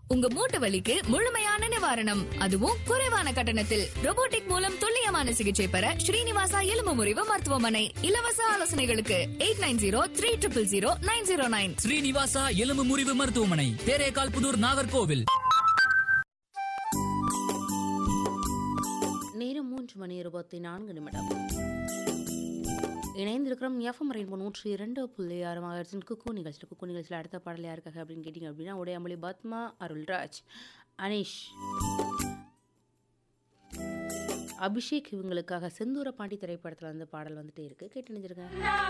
உங்க மூட்டு வலிக்கு முழுமையான நிவாரணம் அதுவும் குறைவான கட்டணத்தில் robotic மூலம் துல்லியமான சிகிச்சை பெற ஸ்ரீனிவாசா எலும்பு முறிவு மருத்துவமனை இலவச ஆலோசனைகளுக்கு eight nine zero three triple zero nine zero nine Srinivasa எலும்பு முறிவு மருத்துவமனை தேரேகால் புதூர் நாகர்கோவில் நேரம் மூன்று மணி இருபத்தி நான்கு நிமிடம் இணைந்திருக்கிறோம் எஃப்எம் ரெயின்போ நூற்றி இரண்டு புள்ளி ஆறு மகர்ஸின் குக்கு நிகழ்ச்சியில் குக்கு நிகழ்ச்சியில் அடுத்த பாடல் யாருக்காக அப்படின்னு கேட்டிங்க அப்படின்னா உடையாமொழி பத்மா அருள்ராஜ் அனீஷ் அபிஷேக் இவங்களுக்காக செந்தூர பாண்டி திரைப்படத்தில் வந்து பாடல் வந்துட்டே இருக்கு கேட்டு நினைச்சிருக்கேன்